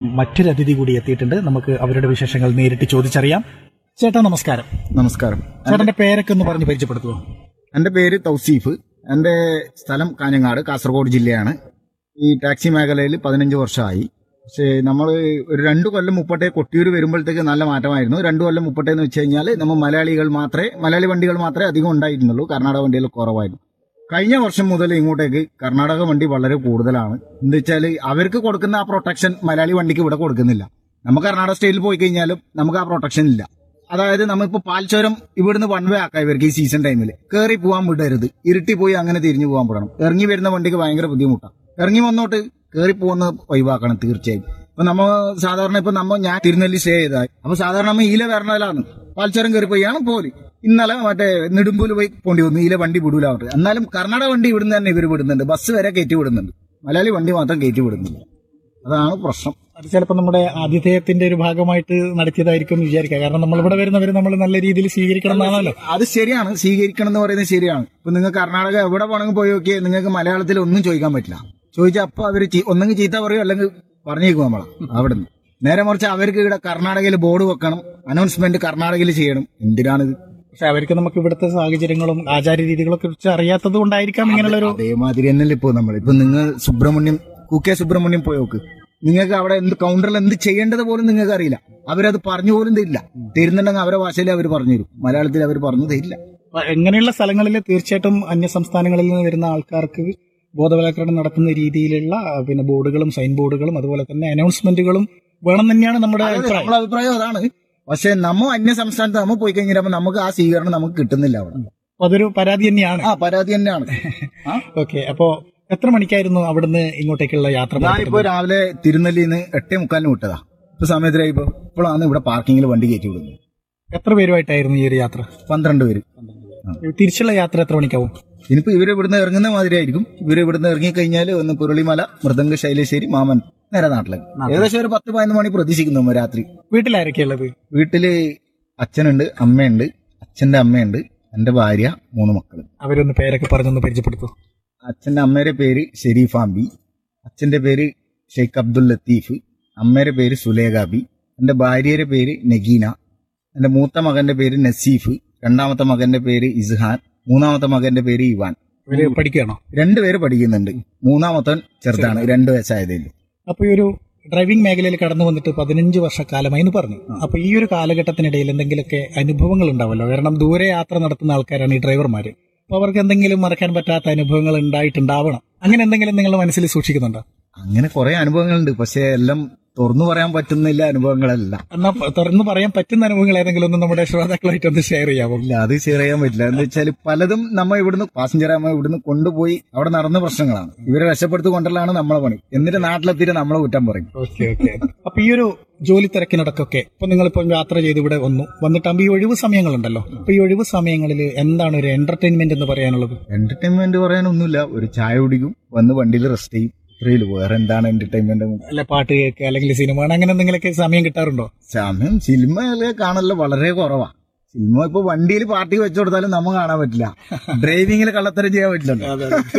മറ്റൊരു അതിഥി കൂടി എത്തിയിട്ടുണ്ട് നമുക്ക് അവരുടെ വിശേഷങ്ങൾ നേരിട്ട് ചോദിച്ചറിയാം ചേട്ടാ നമസ്കാരം നമസ്കാരം ചേട്ടന്റെ പേരൊക്കെ ഒന്ന് പറഞ്ഞ് പരിചയപ്പെടുത്തുമോ എന്റെ പേര് തൗസീഫ് എന്റെ സ്ഥലം കാഞ്ഞങ്ങാട് കാസർഗോഡ് ജില്ലയാണ് ഈ ടാക്സി മേഖലയിൽ പതിനഞ്ച് വർഷമായി പക്ഷേ നമ്മൾ ഒരു രണ്ടു കൊല്ലം മുപ്പട്ടെ കൊട്ടിയൂർ വരുമ്പോഴത്തേക്ക് നല്ല മാറ്റമായിരുന്നു രണ്ടു കൊല്ലം മുപ്പട്ടെ എന്ന് വെച്ച് കഴിഞ്ഞാൽ നമ്മൾ മലയാളികൾ മാത്രമേ മലയാളി വണ്ടികൾ മാത്രമേ അധികം ഉണ്ടായിരുന്നുള്ളൂ കർണാടക വണ്ടികൾ കുറവായിരുന്നു കഴിഞ്ഞ വർഷം മുതൽ ഇങ്ങോട്ടേക്ക് കർണാടക വണ്ടി വളരെ കൂടുതലാണ് എന്താ വെച്ചാൽ അവർക്ക് കൊടുക്കുന്ന ആ പ്രൊട്ടക്ഷൻ മലയാളി വണ്ടിക്ക് ഇവിടെ കൊടുക്കുന്നില്ല നമുക്ക് കർണാടക സ്റ്റേറ്റിൽ പോയി കഴിഞ്ഞാലും നമുക്ക് ആ പ്രൊട്ടക്ഷൻ ഇല്ല അതായത് നമ്മളിപ്പോ പാൽച്ചോരം ഇവിടുന്ന് വൺ വേ ആക്കാം ഇവർക്ക് ഈ സീസൺ ടൈമിൽ കയറി പോകാൻ വിടരുത് ഇരുട്ടി പോയി അങ്ങനെ തിരിഞ്ഞു പോകാൻ പെടണം ഇറങ്ങി വരുന്ന വണ്ടിക്ക് ഭയങ്കര ബുദ്ധിമുട്ടാണ് ഇറങ്ങി വന്നോട്ട് കയറി പോകുന്ന ഒഴിവാക്കണം തീർച്ചയായും ഇപ്പൊ നമ്മ സാധാരണ ഇപ്പൊ നമ്മ ഞാൻ തിരുനെല്ലി സ്റ്റേ ചെയ്താൽ അപ്പൊ സാധാരണ നമ്മ ഈല വരണതിലാണ് പാൽച്ചോരം കയറി പോയാണ് പോല് ഇന്നലെ മറ്റേ നെടുമ്പൂല് പോയി പോണ്ടി വന്നു ഈല വണ്ടി വിടൂല പറഞ്ഞിട്ട് എന്നാലും കർണാടക വണ്ടി ഇവിടുന്ന് തന്നെ ഇവർ വിടുന്നുണ്ട് ബസ് വരെ കയറ്റി വിടുന്നുണ്ട് മലയാളി വണ്ടി മാത്രം കയറ്റി വിടുന്നില്ല അതാണ് പ്രശ്നം അത് ചിലപ്പോൾ നമ്മുടെ ആതിഥേയത്തിന്റെ ഒരു ഭാഗമായിട്ട് നടത്തിയതായിരിക്കും എന്ന് വിചാരിക്കുക കാരണം നമ്മൾ ഇവിടെ വരുന്നവർ നമ്മൾ നല്ല രീതിയിൽ സ്വീകരിക്കണം എന്നാണല്ലോ അത് ശരിയാണ് സ്വീകരിക്കണം എന്ന് പറയുന്നത് ശരിയാണ് ഇപ്പൊ നിങ്ങൾ കർണാടക എവിടെ വേണമെങ്കിൽ പോയി നോക്കിയാൽ നിങ്ങൾക്ക് മലയാളത്തിൽ ഒന്നും ചോദിക്കാൻ പറ്റില്ല ചോദിച്ചാൽ അപ്പൊ അവര് ചീ- ഒന്നെങ്കിൽ ചീത്ത പറയും അല്ലെങ്കിൽ പറഞ്ഞേക്കും നമ്മളെ അവിടുന്ന് നേരെ മറിച്ച് അവർക്ക് ഇവിടെ കർണാടകയിൽ ബോർഡ് വെക്കണം അനൗൺസ്മെന്റ് കർണാടകയിൽ ചെയ്യണം എന്തിനാണിത് പക്ഷെ അവർക്ക് നമുക്ക് ഇവിടുത്തെ സാഹചര്യങ്ങളും ആചാര രീതികളൊക്കെ കുറിച്ച് അറിയാത്തത് കൊണ്ടായിരിക്കാം ഇങ്ങനെയുള്ള ഒരു അതേമാതിരി തന്നെയല്ലേ ഇപ്പൊ നമ്മൾ ഇപ്പൊ നിങ്ങൾ സുബ്രഹ്മണ്യം കുക്കെ സുബ്രഹ്മണ്യം പോയി നോക്ക് നിങ്ങൾക്ക് അവിടെ എന്ത് കൗണ്ടറിൽ എന്ത് ചെയ്യേണ്ടത് പോലും നിങ്ങൾക്ക് അറിയില്ല അവരത് പറഞ്ഞു പോലും തരില്ല തരുന്നുണ്ടെങ്കിൽ അവരെ ഭാഷയിൽ അവർ പറഞ്ഞു തരും മലയാളത്തിൽ അവർ പറഞ്ഞു തരില്ല അപ്പൊ എങ്ങനെയുള്ള സ്ഥലങ്ങളിൽ തീർച്ചയായിട്ടും അന്യ സംസ്ഥാനങ്ങളിൽ നിന്ന് വരുന്ന ആൾക്കാർക്ക് ബോധവൽക്കരണം നടത്തുന്ന രീതിയിലുള്ള ആ, പിന്നെ ബോർഡുകളും സൈൻ ബോർഡുകളും അതുപോലെ തന്നെ അനൗൺസ്മെന്റുകളും വേണം തന്നെയാണ് നമ്മുടെ അതെ, അഭിപ്രായം നമ്മളെ അഭിപ്രായം അതാണ് പക്ഷെ നമ്മ അന്യ സംസ്ഥാനത്ത് നമ്മ പോയി കഴിഞ്ഞാൽ നമുക്ക് ആ സ്വീകരണം നമുക്ക് കിട്ടുന്നില്ല അവിടെ അപ്പൊ അതൊരു പരാതി തന്നെയാണ് ആ പരാതി തന്നെയാണ് ആ? ഓക്കെ അപ്പോ എത്ര മണിക്കായിരുന്നു അവിടുന്ന് ഇങ്ങോട്ടേക്കുള്ള യാത്ര ഞാനിപ്പോ പുറപ്പെട്ടത്? രാവിലെ തിരുനെല്ലിന്ന് എട്ടേ മുക്കാലിന് വിട്ടതാ ഇപ്പൊ സമയത്തിലായി ഇപ്പൊ ഇപ്പോഴാണ് ഇവിടെ പാർക്കിങ്ങിൽ വണ്ടി കയറ്റി വിടുന്നത് എത്ര പേരുമായിട്ടായിരുന്നു ഈ ഒരു യാത്ര പന്ത്രണ്ട് പേര് തിരിച്ചുള്ള യാത്ര എത്ര മണിക്കാവും ഇനിയിപ്പോ ഇവര് ഇവിടുന്ന് ഇറങ്ങുന്ന മാതിരി ആയിരിക്കും ഇവര് ഇവിടുന്ന് ഇറങ്ങിക്കഴിഞ്ഞാൽ ഒന്ന് പുരളിമല മൃദംഗ ശൈലേശ്വരി മാമൻ നേരെ നാട്ടിലേക്ക് ഏകദേശം ഒരു പത്ത് പതിനൊന്ന് മണി പ്രതീക്ഷിക്കുന്നു നമ്മ രാത്രി വീട്ടിലാരൊക്കെയുള്ളത് വീട്ടില് അച്ഛനുണ്ട് അമ്മയുണ്ട് അച്ഛന്റെ അമ്മയുണ്ട് എന്റെ ഭാര്യ മൂന്ന് മക്കള് അവരൊന്ന് പേരൊക്കെ പറഞ്ഞൊന്ന് പരിചയപ്പെടുത്തു അച്ഛന്റെ അമ്മയുടെ പേര് ഷെരീഫാമ്പി അച്ഛന്റെ പേര് ഷെയ്ഖ് അബ്ദുൽ ലത്തീഫ് അമ്മയുടെ പേര് സുലേഖാബി എന്റെ ഭാര്യയുടെ പേര് നഗീന എന്റെ മൂത്ത മകന്റെ പേര് നസീഫ് രണ്ടാമത്തെ മകന്റെ പേര് ഇസ്ഹാൻ മൂന്നാമത്തെ മകന്റെ പേര് ഇവാൻ ഇവര് പഠിക്കുകയാണോ രണ്ടുപേര് പഠിക്കുന്നുണ്ട് മൂന്നാമത്തവൻ ചെറുതാണ് രണ്ടു വയസ്സായതേ ഉള്ളൂ അപ്പൊ ഈ ഒരു ഡ്രൈവിംഗ് മേഖലയിൽ കടന്നു വന്നിട്ട് പതിനഞ്ച് വർഷക്കാലമായി എന്ന് പറഞ്ഞു അപ്പൊ ഈ ഒരു കാലഘട്ടത്തിനിടയിൽ എന്തെങ്കിലുമൊക്കെ അനുഭവങ്ങൾ ഉണ്ടാവല്ലോ കാരണം ദൂരെ യാത്ര നടത്തുന്ന ആൾക്കാരാണ് ഈ ഡ്രൈവർമാര് അപ്പൊ അവർക്ക് എന്തെങ്കിലും മറക്കാൻ പറ്റാത്ത അനുഭവങ്ങൾ ഉണ്ടായിട്ടുണ്ടാവണം അങ്ങനെ എന്തെങ്കിലും നിങ്ങൾ മനസ്സിൽ സൂക്ഷിക്കുന്നുണ്ടോ അങ്ങനെ കുറെ അനുഭവങ്ങളുണ്ട് പക്ഷെ എല്ലാം തുറന്നു പറയാൻ പറ്റുന്നില്ല അനുഭവങ്ങളല്ല എന്നാ പ- തുറന്നു പറയാൻ പറ്റുന്ന അനുഭവങ്ങൾ ഏതെങ്കിലും ഒന്ന് നമ്മുടെ ശ്രോതാക്കളായിട്ട് ഒന്ന് ഷെയർ ചെയ്യാമോ ഇല്ല അത് ഷെയർ ചെയ്യാൻ പറ്റില്ല എന്ന് വെച്ചാൽ പലതും നമ്മ ഇവിടുന്ന് പാസഞ്ചറെ നമ്മ ഇവിടുന്ന് കൊണ്ടുപോയി അവിടെ നടന്ന പ്രശ്നങ്ങളാണ് ഇവരെ രക്ഷപ്പെടുത്തി കൊണ്ടല്ലാണ് നമ്മളെ പണി എന്നിട്ട് നാട്ടിലെത്തിയിട്ട് നമ്മളെ കുറ്റം പറയും ഓക്കെ ഓക്കെ അപ്പൊ ഈ ഒരു ജോലി തിരക്കിനിടക്കൊക്കെ ഇപ്പൊ നിങ്ങളിപ്പോ യാത്ര ചെയ്ത് ഇവിടെ വന്നു വന്നിട്ടാകുമ്പോ ഈ ഒഴിവ് സമയങ്ങളുണ്ടല്ലോ അപ്പൊ ഈ ഒഴിവ് സമയങ്ങളിൽ എന്താണ് ഒരു എന്റർടൈൻമെന്റ് എന്ന് പറയാനുള്ളത് എന്റർടൈൻമെന്റ് പറയാനൊന്നുമില്ല ഒരു ചായ കുടിക്കും വന്ന് വണ്ടിയിൽ റെസ്റ്റ് ചെയ്യും ഇത്രയുള്ളൂ വേറെ എന്താണ് എന്റർടൈൻമെന്റ് അല്ല പാട്ട് കേൾക്കുക അല്ലെങ്കിൽ സിനിമ കാണുക, അങ്ങനെ എന്തെങ്കിലുമൊക്കെ സമയം കിട്ടാറുണ്ടോ സമയം സിനിമ കാണല് വളരെ കുറവാ സിനിമ ഇപ്പൊ വണ്ടിയിൽ പാർട്ടി വെച്ചു കൊടുത്താലും നമ്മ കാണാൻ പറ്റില്ല ഡ്രൈവിംഗിൽ കള്ളത്തരം ചെയ്യാൻ പറ്റില്ലല്ലോ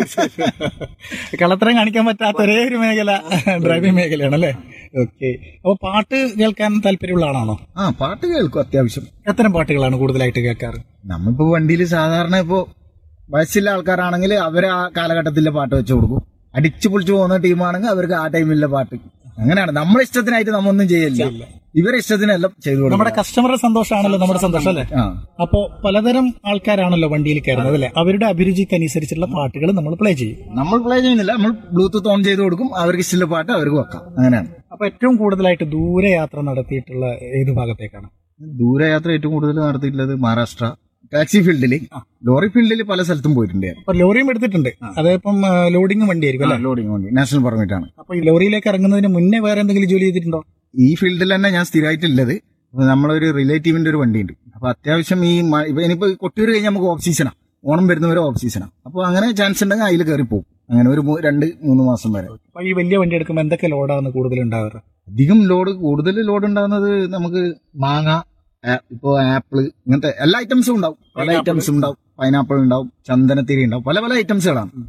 കളത്തരം കാണിക്കാൻ പറ്റാത്ത ഒരേ ഒരു മേഖല ഡ്രൈവിംഗ് മേഖലയാണ് അല്ലേ ഓക്കെ അപ്പൊ പാട്ട് കേൾക്കാൻ താല്പര്യമുള്ള ആളാണോ ആ പാട്ട് കേൾക്കും അത്യാവശ്യം എത്തരം പാട്ടുകളാണ് കൂടുതലായിട്ട് കേൾക്കാറ് നമ്മളിപ്പോ വണ്ടിയിൽ സാധാരണ ഇപ്പോ വയസ്സുള്ള ആൾക്കാരാണെങ്കിൽ അവരെ ആ കാലഘട്ടത്തിലെ പാട്ട് വെച്ചു കൊടുക്കും അടിച്ചു പൊളിച്ചു പോകുന്ന ടീമാണെങ്കിൽ അവർക്ക് ആ ടൈമിലെ പാട്ട് അങ്ങനെയാണ് നമ്മളെ ഇഷ്ടത്തിനായിട്ട് നമ്മൊന്നും ചെയ്യില്ല ഇവരെ ഇഷ്ടത്തിനെല്ലാം ചെയ്തു കൊടുക്കും നമ്മുടെ കസ്റ്റമറുടെ സന്തോഷമാണല്ലോ നമ്മുടെ സന്തോഷം അല്ലേ ആ അപ്പോ പലതരം ആൾക്കാരാണല്ലോ വണ്ടിയിൽ കയറുന്നത് അല്ലെ അവരുടെ അഭിരുചിക്ക് അനുസരിച്ചുള്ള പാട്ടുകൾ നമ്മൾ പ്ലേ ചെയ്യും നമ്മൾ പ്ലേ ചെയ്യുന്നില്ല നമ്മൾ ബ്ലൂടൂത്ത് ഓൺ ചെയ്ത് കൊടുക്കും അവർക്ക് ഇഷ്ടമുള്ള പാട്ട് അവർക്ക് വെക്കാം അങ്ങനെയാണ് അപ്പൊ ഏറ്റവും കൂടുതലായിട്ട് ദൂരെ യാത്ര നടത്തിയിട്ടുള്ള ഏത് ഭാഗത്തേക്കാണ് ദൂരയാത്ര ഏറ്റവും കൂടുതൽ നടത്തിയിട്ടുള്ളത് മഹാരാഷ്ട്ര ടാക്സി ഫീൽഡിൽ ലോറി ഫീൽഡിൽ പല സ്ഥലത്തും പോയിട്ടുണ്ട് ഞാൻ. അപ്പൊ ലോറിയും എടുത്തിട്ടുണ്ട് അതിപ്പം ലോഡിംഗ് വണ്ടിയായിരിക്കും അല്ലെ ലോഡിങ് വണ്ടി നാഷണൽ പെർമിറ്റ് ആണ് അപ്പൊ ഈ ലോറിയിലേക്ക് ഇറങ്ങുന്നതിന് മുന്നേ വേറെ എന്തെങ്കിലും ജോലി ചെയ്തിട്ടുണ്ടോ ഈ ഫീൽഡിൽ തന്നെ ഞാൻ സ്ഥിരമായിട്ടുള്ളത് അപ്പൊ നമ്മളൊരു റിലേറ്റീവിന്റെ ഒരു വണ്ടിയുണ്ട് അപ്പൊ അത്യാവശ്യം ഈ മ- ഇപ്പൊ ഇനിയിപ്പോ കൊട്ടിയൂർ കഴിഞ്ഞാൽ നമുക്ക് ഓഫ് സീസണാ ഓണം വരുന്നവരെ ഓഫ് സീസണാ അപ്പൊ അങ്ങനെ ചാൻസ് ഉണ്ടെങ്കിൽ അതിൽ കയറി പോകും അങ്ങനെ ഒരു മൂ- രണ്ട് മൂന്ന് മാസം വരെ അപ്പൊ ഈ വലിയ വണ്ടി എടുക്കുമ്പോൾ എന്തൊക്കെ ലോഡാണ് കൂടുതൽ ഉണ്ടാകാറ് അധികം ലോഡ് കൂടുതൽ ലോഡ് ഉണ്ടാകുന്നത് നമുക്ക് മാങ്ങ ആ- ഇപ്പോ ആപ്പിള് ഇങ്ങനത്തെ എല്ലാ ഐറ്റംസും ഉണ്ടാവും പല ഐറ്റംസും ഉണ്ടാവും പൈനാപ്പിൾ ഉണ്ടാവും ചന്ദനത്തിരി ഉണ്ടാവും പല പല ഐറ്റംസുകളാണ്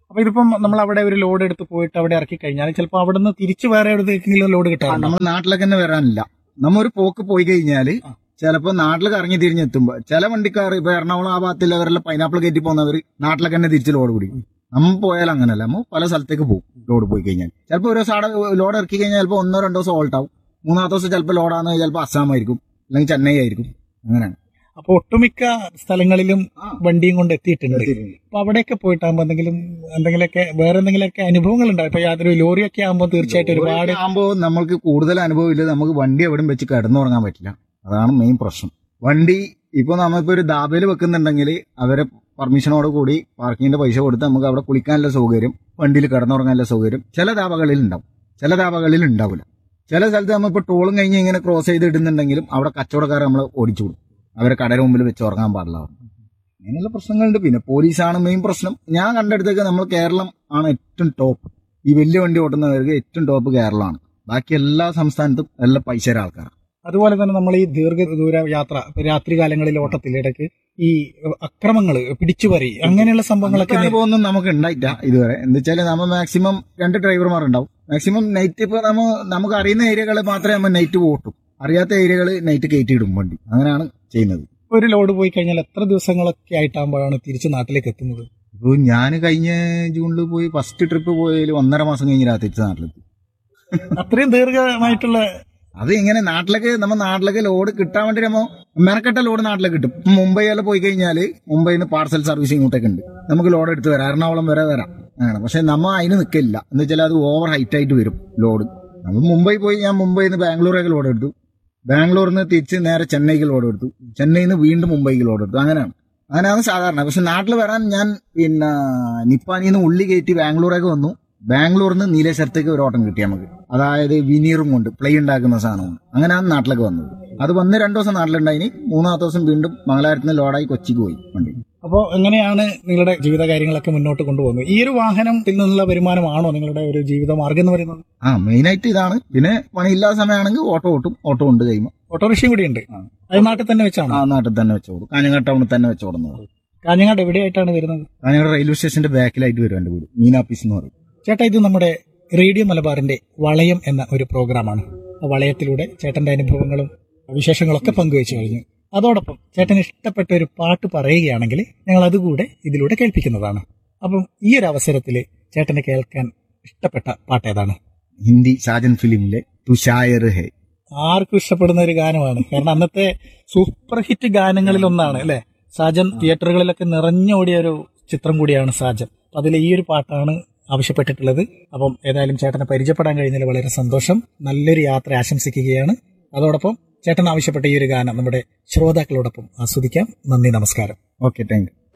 അപ്പൊ ഇതിപ്പം നമ്മൾ അവിടെ ഒരു ലോഡ് എടുത്ത് പോയിട്ട് അവിടെ ഇറക്കി കഴിഞ്ഞാൽ ചിലപ്പോൾ അവിടെ നിന്ന് തിരിച്ച് വേറെ എവിടേക്കെങ്കിലും ലോഡ് കിട്ടാറുണ്ടോ നമ്മൾ നാട്ടിലേക്ക് തന്നെ വരാനില്ല നമ്മ ഒരു പോക്ക് പോയി കഴിഞ്ഞാല് ആ. ചിലപ്പോ നാട്ടിൽ കറങ്ങി തിരിഞ്ഞെത്തുമ്പോ ചില വണ്ടിക്കാർ ഇപ്പൊ എറണാകുളം ആ ഭാഗത്തുള്ളവരെല്ലാം പൈനാപ്പിൾ കയറ്റി പോകുന്നവർ നാട്ടിലേക്ക് തന്നെ തിരിച്ച് ലോഡ് പിടിക്കും നമ്മ പോയാൽ അങ്ങനല്ല നമ്മ പല സ്ഥലത്തേക്ക് പോകും ലോഡ് പോയി കഴിഞ്ഞാൽ ചിലപ്പോൾ ഒരു സാട ലോഡ് ഇറക്കി കഴിഞ്ഞാൽ ചിലപ്പോൾ ഒന്നോ രണ്ടോ ദിവസം ഓൾട്ട് ആവും മൂന്നാമത്തെ ദിവസം ചിലപ്പോൾ ലോഡാന്ന് ചിലപ്പോൾ അസ്സാം ആയിരിക്കും അല്ലെങ്കിൽ ചെന്നൈ ആയിരിക്കും അങ്ങനെയാണ് അപ്പൊ ഒട്ടുമിക്ക സ്ഥലങ്ങളിലും ആ. വണ്ടിയും കൊണ്ട് എത്തിയിട്ടുണ്ട് അപ്പൊ അവിടെയൊക്കെ പോയിട്ടാകുമ്പോ എന്തെങ്കിലും എന്തെങ്കിലുമൊക്കെ വേറെ എന്തെങ്കിലുമൊക്കെ അനുഭവങ്ങൾ ഉണ്ടാവും ഇപ്പൊ യാതൊരു ലോറിയൊക്കെ ആകുമ്പോൾ തീർച്ചയായിട്ടും ഒരുപാട് ആകുമ്പോൾ നമ്മൾക്ക് കൂടുതൽ അനുഭവം ഇല്ല നമുക്ക് വണ്ടി എവിടെയും വെച്ച് കിടന്നുറങ്ങാൻ പറ്റില്ല അതാണ് മെയിൻ പ്രശ്നം വണ്ടി ഇപ്പൊ നമ്മളിപ്പോ ഒരു ദാബയിൽ വെക്കുന്നുണ്ടെങ്കിൽ അവരെ പെർമിഷനോട് കൂടി പാർക്കിങ്ങിന്റെ പൈസ കൊടുത്ത് നമുക്ക് അവിടെ കുളിക്കാനുള്ള സൗകര്യം വണ്ടിയിൽ കിടന്നുറങ്ങാനുള്ള സൗകര്യം ചില ധാബകളിൽ ഉണ്ടാവും ചില ധാബകളിൽ ഉണ്ടാവില്ല ചില സ്ഥലത്ത് നമ്മളിപ്പോ ടോളും കഴിഞ്ഞ് ഇങ്ങനെ ക്രോസ് ചെയ്ത് ഇടുന്നുണ്ടെങ്കിലും അവിടെ കച്ചവടക്കാരെ നമ്മൾ ഓടിച്ചു വിടും അവരെ കടയുടെ മുമ്പിൽ വെച്ച് ഉറങ്ങാൻ പാടില്ല അങ്ങനെയുള്ള പ്രശ്നങ്ങളുണ്ട് പിന്നെ പോലീസാണ് മെയിൻ പ്രശ്നം ഞാൻ കണ്ടെടുത്തേക്ക് നമ്മൾ കേരളം ആണ് ഏറ്റവും ടോപ്പ് ഈ വലിയ വണ്ടി ഓട്ടുന്നവർക്ക് ഏറ്റവും ടോപ്പ് കേരളമാണ് ബാക്കി എല്ലാ സംസ്ഥാനത്തും എല്ലാം പൈസ ആൾക്കാരാണ് അതുപോലെ തന്നെ നമ്മൾ ഈ ദീർഘദൂര യാത്ര ഇപ്പൊ രാത്രി കാലങ്ങളിൽ ഓട്ടത്തിലിടക്ക് ഈ അക്രമങ്ങള് പിടിച്ചുപറി അങ്ങനെയുള്ള സംഭവങ്ങളൊക്കെ അങ്ങനത്തെ അനുഭവമൊന്നും നമുക്ക് ഉണ്ടായില്ല ഇതുവരെ എന്താ വെച്ചാൽ നമ്മൾ മാക്സിമം രണ്ട് ഡ്രൈവർമാർ ഉണ്ടാവും മാക്സിമം നൈറ്റ് ഇപ്പൊ നമ്മ നമുക്ക് അറിയുന്ന ഏരിയകൾ മാത്രമേ നമ്മൾ നൈറ്റ് ഓട്ടും അറിയാത്ത ഏരിയകൾ നൈറ്റ് കയറ്റിയിടും വണ്ടി അങ്ങനെയാണ് ചെയ്യുന്നത് ഒരു ലോഡ് പോയി കഴിഞ്ഞാൽ എത്ര ദിവസങ്ങളൊക്കെ ആയിട്ടാകുമ്പോഴാണ് തിരിച്ച് നാട്ടിലേക്ക് എത്തുന്നത് ഇപ്പോൾ ഞാൻ കഴിഞ്ഞ ജൂണിൽ പോയി ഫസ്റ്റ് ട്രിപ്പ് പോയതിൽ ഒന്നര മാസം കഴിഞ്ഞ് തിരിച്ച് നാട്ടിലെത്തി അത്രയും ദീർഘമായിട്ടുള്ള അത് ഇങ്ങനെ നാട്ടിലേക്ക് നമ്മ നാട്ടിലേക്ക് ലോഡ് കിട്ടാൻ വേണ്ടി നമ്മ മെനക്കെട്ട ലോഡ് നാട്ടിലേക്ക് കിട്ടും ഇപ്പം മുംബൈ എല്ലാം പോയി കഴിഞ്ഞാൽ മുംബൈയിൽ നിന്ന് പാർസൽ സർവീസ് ഇങ്ങോട്ടേക്ക് ഉണ്ട് നമുക്ക് ലോഡ് എടുത്ത് വരാം എറണാകുളം വരെ വരാം അങ്ങനെ പക്ഷെ നമ്മ അതിന് നിൽക്കില്ല എന്ന് വെച്ചാൽ അത് ഓവർ ഹൈറ്റ് ആയിട്ട് വരും ലോഡ് നമ്മൾ മുംബൈ പോയി ഞാൻ മുംബൈയിൽ നിന്ന് ബാംഗ്ലൂരേക്ക് ലോഡ് എടുത്തു ബാംഗ്ലൂരിൽ നിന്ന് തിരിച്ച് നേരെ ചെന്നൈക്ക് ലോഡ് എടുത്തു ചെന്നൈയിൽ നിന്ന് വീണ്ടും മുംബൈക്ക് ലോഡ് എടുത്തു അങ്ങനെയാണ് അങ്ങനെയാണ് സാധാരണ പക്ഷെ നാട്ടിൽ വരാൻ ഞാൻ പിന്നെ നിപ്പാനിൽ നിന്ന് ഉള്ളി കയറ്റി ബാംഗ്ലൂരേക്ക് വന്നു ബാംഗ്ലൂരിൽ നിന്ന് നീലേശ്വരത്തേക്ക് ഒരു ഓട്ടം കിട്ടി നമുക്ക് അതായത് വിനീറും കൊണ്ട് പ്ലേ ഉണ്ടാക്കുന്ന സാധനമാണ് അങ്ങനെയാണ് നാട്ടിലേക്ക് വന്നത് അത് വന്ന് രണ്ടു ദിവസം നാട്ടിലുണ്ടായിനി മൂന്നാമത്തെ ദിവസം വീണ്ടും മംഗലാപുരത്ത് നിന്ന് ലോഡായി കൊച്ചിക്ക് പോയി വണ്ടി അപ്പോൾ എങ്ങനെയാണ് നിങ്ങളുടെ ജീവിത കാര്യങ്ങളൊക്കെ മുന്നോട്ട് കൊണ്ടുപോകുന്നത് ഈ ഒരു വാഹനത്തിൽ നിന്നുള്ള വരുമാനമാണോ നിങ്ങളുടെ ഒരു ജീവിത മാർഗം എന്ന് പറയുന്നത് ആ മെയിനായിട്ട് ഇതാണ് പിന്നെ പണിയില്ലാത്ത സമയമാണെങ്കിൽ ഓട്ടോ ഓട്ടും ഓട്ടോ ഉണ്ട് കഴിയുമ്പോൾ ഓട്ടോറിക്ഷയും കൂടി ഉണ്ട് ആ. അത് നാട്ടിൽ തന്നെ വെച്ചാണോ ആ നാട്ടിൽ തന്നെ വെച്ചോടും കാഞ്ഞങ്ങാട് ടൗണിൽ തന്നെ വെച്ചോടുന്നത് കാഞ്ഞങ്ങാട് എവിടെയായിട്ടാണ് വരുന്നത് കാഞ്ഞങ്ങാട് റെയിൽവേ സ്റ്റേഷന്റെ ബാക്കിലായിട്ട് വരും എൻ്റെ വീട് മീനാപ്പീസ് എന്ന് പറയും ചേട്ടാ ഇത് നമ്മുടെ റേഡിയോ മലബാറിന്റെ വളയം എന്ന ഒരു പ്രോഗ്രാമാണ് ആ വളയത്തിലൂടെ ചേട്ടന്റെ അനുഭവങ്ങളും വിശേഷങ്ങളൊക്കെ പങ്കുവെച്ചു കഴിഞ്ഞു അതോടൊപ്പം ചേട്ടന് ഇഷ്ടപ്പെട്ട ഒരു പാട്ട് പറയുകയാണെങ്കിൽ ഞങ്ങൾ അതുകൂടെ ഇതിലൂടെ കേൾപ്പിക്കുന്നതാണ് അപ്പം ഈ ഒരു അവസരത്തിൽ ചേട്ടന് കേൾക്കാൻ ഇഷ്ടപ്പെട്ട പാട്ട് ഏതാണ് ഹിന്ദി സാജൻ ഫിലിമിലെ തുഷായർ ഹേ ആർക്കും ഇഷ്ടപ്പെടുന്ന ഒരു ഗാനമാണ് കാരണം അന്നത്തെ സൂപ്പർ ഹിറ്റ് ഗാനങ്ങളിൽ ഒന്നാണ് അല്ലെ സാജൻ തിയേറ്ററുകളിലൊക്കെ നിറഞ്ഞോടിയ ഒരു ചിത്രം കൂടിയാണ് സാജൻ അപ്പൊ അതിൽ ഈ ഒരു പാട്ടാണ് ആവശ്യപ്പെട്ടിട്ടുള്ളത് അപ്പം ഏതായാലും ചേട്ടനെ പരിചയപ്പെടാൻ കഴിഞ്ഞതിൽ വളരെ സന്തോഷം നല്ലൊരു യാത്ര ആശംസിക്കുകയാണ് അതോടൊപ്പം ചേട്ടൻ ആവശ്യപ്പെട്ട ഈ ഒരു ഗാനം നമ്മുടെ ശ്രോതാക്കളോടൊപ്പം ആസ്വദിക്കാം നന്ദി നമസ്കാരം ഓക്കെ താങ്ക് യു